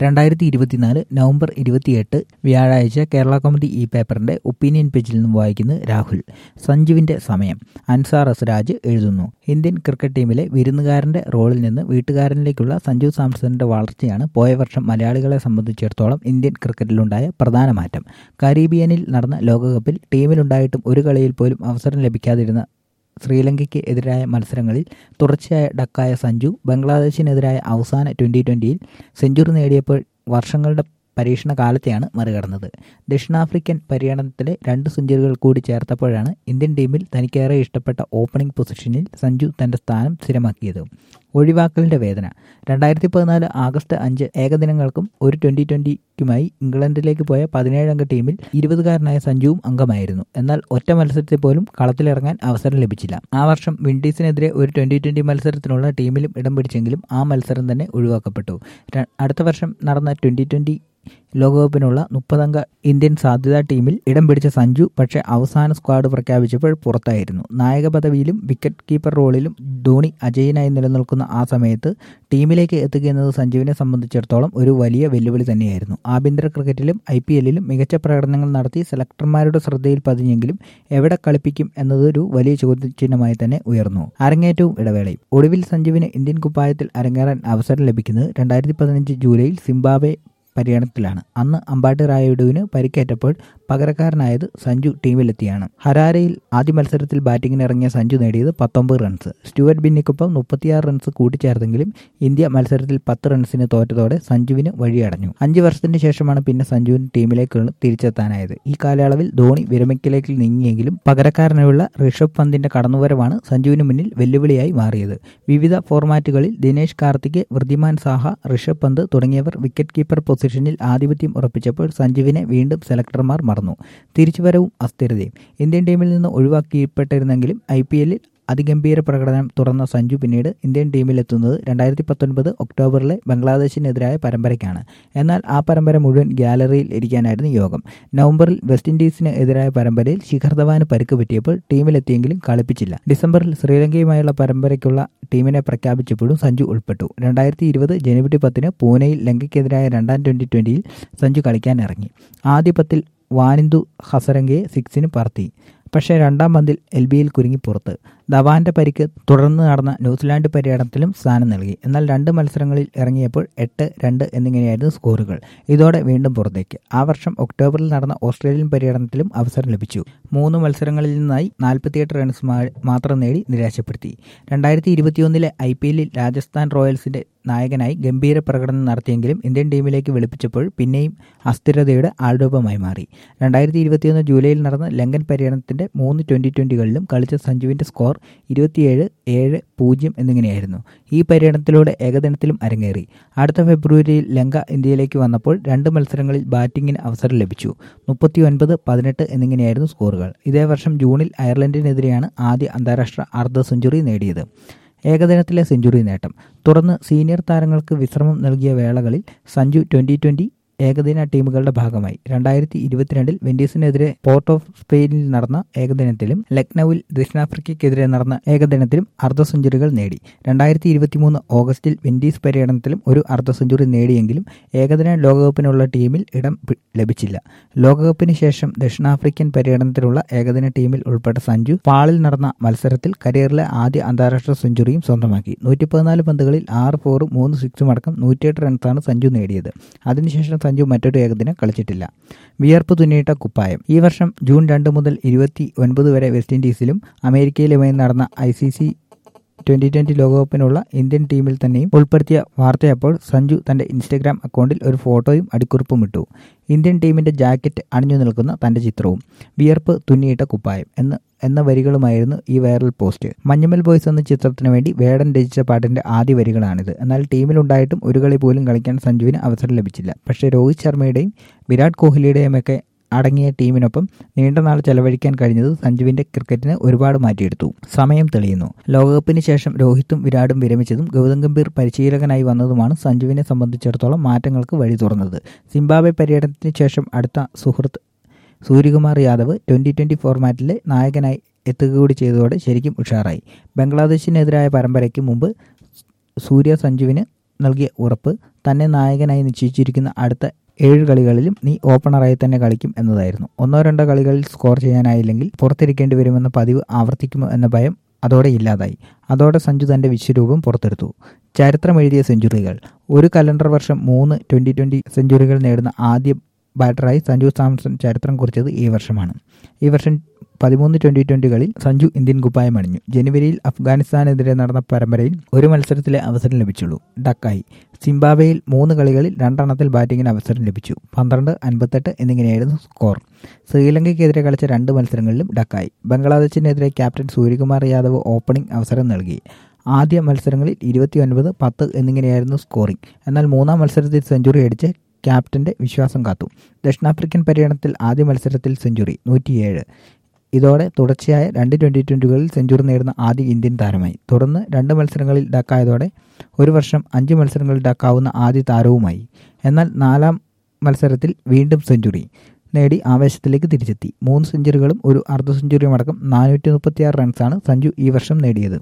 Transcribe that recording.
രണ്ടായിരത്തി ഇരുപത്തിനാല് നവംബർ ഇരുപത്തിയെട്ട് വ്യാഴാഴ്ച കേരള കൗമുദി ഈ പേപ്പറിന്റെ ഒപ്പീനിയൻ പേജിൽ നിന്നും വായിക്കുന്നത് രാഹുൽ സഞ്ജുവിന്റെ സമയം അൻസാർ അസ്രാജ് എഴുതുന്നു ഇന്ത്യൻ ക്രിക്കറ്റ് ടീമിലെ വിരുന്നുകാരന്റെ റോളിൽ നിന്ന് വീട്ടുകാരനിലേക്കുള്ള സഞ്ജു സാംസണിന്റെ വളർച്ചയാണ് പോയ വർഷം മലയാളികളെ സംബന്ധിച്ചിടത്തോളം ഇന്ത്യൻ ക്രിക്കറ്റിലുണ്ടായ പ്രധാന മാറ്റം കരീബിയനിൽ നടന്ന ലോകകപ്പിൽ ടീമിലുണ്ടായിട്ടും ഒരു കളിയിൽ പോലും അവസരം ലഭിക്കാതിരുന്ന ശ്രീലങ്കയ്ക്ക് എതിരായ മത്സരങ്ങളിൽ തുടർച്ചയായ ഡക്കായ സഞ്ജു ബംഗ്ലാദേശിനെതിരായ അവസാന ട്വൻ്റി ട്വൻ്റിയിൽ സെഞ്ചുറി നേടിയപ്പോൾ വർഷങ്ങളുടെ പരീക്ഷണ കാലത്തെയാണ് മറികടന്നത് ദക്ഷിണാഫ്രിക്കൻ പര്യടനത്തിലെ രണ്ട് സെഞ്ചുറികൾ കൂടി ചേർത്തപ്പോഴാണ് ഇന്ത്യൻ ടീമിൽ തനിക്കേറെ ഇഷ്ടപ്പെട്ട ഓപ്പണിംഗ് പൊസിഷനിൽ സഞ്ജു തന്റെ സ്ഥാനം സ്ഥിരമാക്കിയത് ഒഴിവാക്കലിന്റെ വേദന രണ്ടായിരത്തി പതിനാല് ആഗസ്റ്റ് അഞ്ച് ഏകദിനങ്ങൾക്കും ഒരു ട്വന്റി ട്വന്റിക്കുമായി ഇംഗ്ലണ്ടിലേക്ക് പോയ പതിനേഴംഗ ടീമിൽ ഇരുപതുകാരനായ സഞ്ജുവും അംഗമായിരുന്നു എന്നാൽ ഒറ്റ മത്സരത്തിൽ പോലും കളത്തിലിറങ്ങാൻ അവസരം ലഭിച്ചില്ല ആ വർഷം വിൻഡീസിനെതിരെ ഒരു ട്വന്റി ട്വന്റി മത്സരത്തിനുള്ള ടീമിലും ഇടം പിടിച്ചെങ്കിലും ആ മത്സരം തന്നെ ഒഴിവാക്കപ്പെട്ടു അടുത്ത വർഷം നടന്ന ട്വന്റി ട്വന്റി ലോകകപ്പിനുള്ള മുപ്പതംഗ ഇന്ത്യൻ സാധ്യതാ ടീമിൽ ഇടം പിടിച്ച സഞ്ജു പക്ഷേ അവസാന സ്ക്വാഡ് പ്രഖ്യാപിച്ചപ്പോൾ പുറത്തായിരുന്നു നായക പദവിയിലും വിക്കറ്റ് കീപ്പർ റോളിലും ധോണി അജയനായി നിലനിൽക്കുന്ന ആ സമയത്ത് ടീമിലേക്ക് എത്തുകയെന്നത് സഞ്ജുവിനെ സംബന്ധിച്ചിടത്തോളം ഒരു വലിയ വെല്ലുവിളി തന്നെയായിരുന്നു ആഭ്യന്തര ക്രിക്കറ്റിലും ഐ പി എല്ലിലും മികച്ച പ്രകടനങ്ങൾ നടത്തി സെലക്ടർമാരുടെ ശ്രദ്ധയിൽ പതിഞ്ഞെങ്കിലും എവിടെ കളിപ്പിക്കും എന്നതൊരു വലിയ ചോദ്യചിഹ്നമായി തന്നെ ഉയർന്നു അരങ്ങേറ്റവും ഇടവേളയും ഒടുവിൽ സഞ്ജുവിന് ഇന്ത്യൻ കുപ്പായത്തിൽ അരങ്ങേറാൻ അവസരം ലഭിക്കുന്നത് രണ്ടായിരത്തി പതിനഞ്ച് ജൂലൈയിൽ സിംബാബ്വെ പര്യടനത്തിലാണ് അന്ന് അമ്പാട്ടി റായുഡുവിന് പരിക്കേറ്റപ്പോൾ പകരക്കാരനായത് സഞ്ജു ടീമിലെത്തിയാണ് ഹരാരയിൽ ആദ്യ മത്സരത്തിൽ ബാറ്റിംഗിനിറങ്ങിയ സഞ്ജു നേടിയത് പത്തൊമ്പത് റൺസ് സ്റ്റുവർട്ട് ബിന്നിക്കൊപ്പം മുപ്പത്തിയാറ് റൺസ് കൂട്ടിച്ചേർത്തെങ്കിലും ഇന്ത്യ മത്സരത്തിൽ പത്ത് റൺസിന് തോറ്റതോടെ സഞ്ജുവിന് വഴിയടഞ്ഞു അഞ്ച് വർഷത്തിന് ശേഷമാണ് പിന്നെ സഞ്ജുവിന് ടീമിലേക്ക് തിരിച്ചെത്താനായത് ഈ കാലയളവിൽ ധോണി വിരമിക്കലേക്ക് നീങ്ങിയെങ്കിലും പകരക്കാരനുള്ള ഋഷഭ് പന്തിന്റെ കടന്നുവരവാണ് സഞ്ജുവിന് മുന്നിൽ വെല്ലുവിളിയായി മാറിയത് വിവിധ ഫോർമാറ്റുകളിൽ ദിനേശ് കാർത്തിക് വൃദ്ധിമാൻ സാഹ ഋഷഭ് പന്ത് തുടങ്ങിയവർ വിക്കറ്റ് കീപ്പർ പൊസിഷനിൽ ആധിപത്യം ഉറപ്പിച്ചപ്പോൾ സഞ്ജുവിനെ വീണ്ടും സെലക്ടർമാർ മറന്നു തിരിച്ചുവരവും അസ്ഥിരതയും ഇന്ത്യൻ ടീമിൽ നിന്ന് ഒഴിവാക്കിപ്പെട്ടിരുന്നെങ്കിലും ഐ പി എല്ലിൽ അതിഗംഭീര പ്രകടനം തുറന്ന സഞ്ജു പിന്നീട് ഇന്ത്യൻ ടീമിലെത്തുന്നത് രണ്ടായിരത്തി പത്തൊൻപത് ഒക്ടോബറിലെ ബംഗ്ലാദേശിനെതിരായ പരമ്പരയ്ക്കാണ് എന്നാൽ ആ പരമ്പര മുഴുവൻ ഗ്യാലറിയിൽ ഇരിക്കാനായിരുന്നു യോഗം നവംബറിൽ വെസ്റ്റ് ഇൻഡീസിന് എതിരായ പരമ്പരയിൽ ശിഖർ ധവാന് പരിക്ക് പറ്റിയപ്പോൾ ടീമിലെത്തിയെങ്കിലും കളിപ്പിച്ചില്ല ഡിസംബറിൽ ശ്രീലങ്കയുമായുള്ള പരമ്പരയ്ക്കുള്ള ടീമിനെ പ്രഖ്യാപിച്ചപ്പോഴും സഞ്ജു ഉൾപ്പെട്ടു രണ്ടായിരത്തി ഇരുപത് ജനുവരി പത്തിന് പൂനെയിൽ ലങ്കയ്ക്കെതിരായ രണ്ടാം ട്വന്റി ട്വന്റിയിൽ സഞ്ജു കളിക്കാൻ ഇറങ്ങി ആദ്യ പത്തിൽ വാനിന്ദു ഹസരംഗയെ സിക്സിന് പറത്തി പക്ഷേ രണ്ടാം പന്തിൽ എൽ ബിയിൽ കുരുങ്ങി പുറത്ത് ധവാന്റെ പരിക്ക് തുടർന്ന് നടന്ന ന്യൂസിലാൻഡ് പര്യടനത്തിലും സ്ഥാനം നൽകി എന്നാൽ രണ്ട് മത്സരങ്ങളിൽ ഇറങ്ങിയപ്പോൾ എട്ട് രണ്ട് എന്നിങ്ങനെയായിരുന്നു സ്കോറുകൾ ഇതോടെ വീണ്ടും പുറത്തേക്ക് ആ വർഷം ഒക്ടോബറിൽ നടന്ന ഓസ്ട്രേലിയൻ പര്യടനത്തിലും അവസരം ലഭിച്ചു മൂന്ന് മത്സരങ്ങളിൽ നിന്നായി നാൽപ്പത്തിയെട്ട് റൺസ് മാത്രം നേടി നിരാശപ്പെടുത്തി രണ്ടായിരത്തി ഇരുപത്തിയൊന്നിലെ ഐ പി എല്ലിൽ രാജസ്ഥാൻ റോയൽസിന്റെ നായകനായി ഗംഭീര പ്രകടനം നടത്തിയെങ്കിലും ഇന്ത്യൻ ടീമിലേക്ക് വിളിപ്പിച്ചപ്പോൾ പിന്നെയും അസ്ഥിരതയുടെ ആൾരൂപമായി മാറി രണ്ടായിരത്തി ഇരുപത്തിയൊന്ന് ജൂലൈയിൽ നടന്ന ലങ്കൻ പര്യടനത്തിന്റെ മൂന്ന് ട്വന്റി ട്വന്റികളിലും കളിച്ച സഞ്ജുവിന്റെ സ്കോർ ഇരുപത്തിയേഴ് ഏഴ് പൂജ്യം എന്നിങ്ങനെയായിരുന്നു ഈ പര്യടനത്തിലൂടെ ഏകദിനത്തിലും അരങ്ങേറി അടുത്ത ഫെബ്രുവരിയിൽ ലങ്ക ഇന്ത്യയിലേക്ക് വന്നപ്പോൾ രണ്ട് മത്സരങ്ങളിൽ ബാറ്റിംഗിന് അവസരം ലഭിച്ചു മുപ്പത്തി ഒൻപത് പതിനെട്ട് എന്നിങ്ങനെയായിരുന്നു സ്കോറുകൾ ഇതേ വർഷം ജൂണിൽ അയർലൻഡിനെതിരെയാണ് ആദ്യ അന്താരാഷ്ട്ര അർദ്ധ സെഞ്ചുറി നേടിയത് ഏകദിനത്തിലെ സെഞ്ചുറി നേട്ടം തുടർന്ന് സീനിയർ താരങ്ങൾക്ക് വിശ്രമം നൽകിയ വേളകളിൽ സഞ്ജു ട്വന്റി ട്വന്റി ഏകദിന ടീമുകളുടെ ഭാഗമായി രണ്ടായിരത്തി ഇരുപത്തിരണ്ടിൽ വെൻഡീസിനെതിരെ പോർട്ട് ഓഫ് സ്പെയിനിൽ നടന്ന ഏകദിനത്തിലും ലക്നൌവിൽ ദക്ഷിണാഫ്രിക്കയ്ക്കെതിരെ നടന്ന ഏകദിനത്തിലും അർദ്ധ സെഞ്ചുറികൾ നേടി രണ്ടായിരത്തി ഇരുപത്തിമൂന്ന് ഓഗസ്റ്റിൽ വെൻഡീസ് പര്യടനത്തിലും ഒരു അർദ്ധ സെഞ്ചുറി നേടിയെങ്കിലും ഏകദിന ലോകകപ്പിനുള്ള ടീമിൽ ഇടം ലഭിച്ചില്ല ലോകകപ്പിന് ശേഷം ദക്ഷിണാഫ്രിക്കൻ പര്യടനത്തിലുള്ള ഏകദിന ടീമിൽ ഉൾപ്പെട്ട സഞ്ജു പാളിൽ നടന്ന മത്സരത്തിൽ കരിയറിലെ ആദ്യ അന്താരാഷ്ട്ര സെഞ്ചുറിയും സ്വന്തമാക്കി നൂറ്റി പതിനാല് പന്തുകളിൽ ആറ് ഫോറും മൂന്ന് സിക്സും അടക്കം നൂറ്റിയെട്ട് റൺസാണ് സഞ്ജു നേടിയത് അതിനുശേഷം സഞ്ജു മറ്റൊരു ഏകദിനം കളിച്ചിട്ടില്ല വിയർപ്പ് തുന്നിയിട്ട കുപ്പായം ഈ വർഷം ജൂൺ രണ്ട് മുതൽ ഇരുപത്തി ഒൻപത് വരെ വെസ്റ്റ് ഇൻഡീസിലും അമേരിക്കയിലുമായി നടന്ന I C C twenty twenty ലോകകപ്പിനുള്ള ഇന്ത്യൻ ടീമിൽ തന്നെയും ഉൾപ്പെടുത്തിയ വാർത്തയപ്പോൾ സഞ്ജു തന്റെ ഇൻസ്റ്റഗ്രാം അക്കൗണ്ടിൽ ഒരു ഫോട്ടോയും അടിക്കുറിപ്പും ഇട്ടു ഇന്ത്യൻ ടീമിന്റെ ജാക്കറ്റ് അണിഞ്ഞു നിൽക്കുന്ന തന്റെ ചിത്രവും വിയർപ്പ് തുന്നിയിട്ട കുപ്പായം എന്ന് എന്ന വരികളുമായിരുന്നു ഈ വൈറൽ പോസ്റ്റ് മഞ്ഞമ്മൽ ബോയ്സ് എന്ന ചിത്രത്തിന് വേണ്ടി വേടൻ രചിച്ച പാട്ടിന്റെ ആദ്യ വരികളാണിത് എന്നാൽ ടീമിലുണ്ടായിട്ടും ഒരു കളി പോലും കളിക്കാൻ സഞ്ജുവിന് അവസരം ലഭിച്ചില്ല പക്ഷേ രോഹിത് ശർമ്മയുടെയും വിരാട് കോഹ്ലിയുടെയും ഒക്കെ അടങ്ങിയ ടീമിനൊപ്പം നീണ്ട നാൾ ചെലവഴിക്കാൻ കഴിഞ്ഞത് സഞ്ജുവിന്റെ ക്രിക്കറ്റിന് ഒരുപാട് മാറ്റിയെടുത്തു സമയം തെളിയുന്നു ലോകകപ്പിന് ശേഷം രോഹിത്തും വിരാടും വിരമിച്ചതും ഗൗതം ഗംഭീർ പരിശീലകനായി വന്നതുമാണ് സഞ്ജുവിനെ സംബന്ധിച്ചിടത്തോളം മാറ്റങ്ങൾക്ക് വഴി തുറന്നത് സിംബാബ്വെ പര്യടനത്തിന് ശേഷം അടുത്ത സുഹൃത്ത് സൂര്യകുമാർ യാദവ് ട്വന്റി ട്വന്റി ഫോർമാറ്റിലെ നായകനായി എത്തുക കൂടി ചെയ്തതോടെ ശരിക്കും ഉഷാറായി ബംഗ്ലാദേശിനെതിരായ പരമ്പരയ്ക്ക് മുമ്പ് സൂര്യ സഞ്ജുവിന് നൽകിയ ഉറപ്പ് തന്നെ നായകനായി നിശ്ചയിച്ചിരിക്കുന്ന അടുത്ത ഏഴ് കളികളിലും നീ ഓപ്പണറായി തന്നെ കളിക്കും എന്നതായിരുന്നു ഒന്നോ രണ്ടോ കളികളിൽ സ്കോർ ചെയ്യാനായില്ലെങ്കിൽ പുറത്തിരിക്കേണ്ടി വരുമെന്ന പതിവ് ആവർത്തിക്കുമോ എന്ന ഭയം അതോടെ ഇല്ലാതായി അതോടെ സഞ്ജു തന്റെ വിശ്വരൂപം പുറത്തെടുത്തു ചരിത്രം എഴുതിയ സെഞ്ചുറികൾ ഒരു കലണ്ടർ വർഷം മൂന്ന് ട്വന്റി ട്വന്റി സെഞ്ചുറികൾ നേടുന്ന ആദ്യ ബാറ്ററായി സഞ്ജു സാംസൺ ചരിത്രം കുറിച്ചത് ഈ വർഷമാണ് ഈ വർഷം പതിമൂന്ന് ട്വന്റി ട്വന്റികളിൽ സഞ്ജു ഇന്ത്യൻ കുപ്പായം അണിഞ്ഞു ജനുവരിയിൽ അഫ്ഗാനിസ്ഥാനെതിരെ നടന്ന പരമ്പരയിൽ ഒരു മത്സരത്തിലെ അവസരം ലഭിച്ചുള്ളൂ ഡക്കായി സിംബാബ്വേയിൽ മൂന്ന് കളികളിൽ രണ്ടെണ്ണത്തിൽ ബാറ്റിംഗിന് അവസരം ലഭിച്ചു പന്ത്രണ്ട് അൻപത്തെട്ട് എന്നിങ്ങനെയായിരുന്നു സ്കോർ ശ്രീലങ്കയ്ക്കെതിരെ കളിച്ച രണ്ട് മത്സരങ്ങളിലും ഡക്കായി ബംഗ്ലാദേശിനെതിരെ ക്യാപ്റ്റൻ സൂര്യകുമാർ യാദവ് ഓപ്പണിംഗ് അവസരം നൽകി ആദ്യ മത്സരങ്ങളിൽ ഇരുപത്തിയൊൻപത് പത്ത് എന്നിങ്ങനെയായിരുന്നു സ്കോറിംഗ് എന്നാൽ മൂന്നാം മത്സരത്തിൽ സെഞ്ചുറി അടിച്ച് ക്യാപ്റ്റന്റെ വിശ്വാസം കാത്തു ദക്ഷിണാഫ്രിക്കൻ പര്യടനത്തിൽ ആദ്യ മത്സരത്തിൽ സെഞ്ചുറി നൂറ്റിയേഴ് ഇതോടെ തുടർച്ചയായ രണ്ട് ട്വന്റി ട്വന്റികളിൽ സെഞ്ചുറി നേടുന്ന ആദ്യ ഇന്ത്യൻ താരമായി തുടർന്ന് രണ്ട് മത്സരങ്ങളിൽ ഡക്കായതോടെ ഒരു വർഷം അഞ്ച് മത്സരങ്ങളിൽ ഡക്കാവുന്ന ആദ്യ താരവുമായി എന്നാൽ നാലാം മത്സരത്തിൽ വീണ്ടും സെഞ്ചുറി നേടി ആവേശത്തിലേക്ക് തിരിച്ചെത്തി മൂന്ന് സെഞ്ചുറികളും ഒരു അർദ്ധ സെഞ്ചുറിയും അടക്കം നാനൂറ്റി മുപ്പത്തിയാറ് റൺസാണ് സഞ്ജു ഈ വർഷം നേടിയത്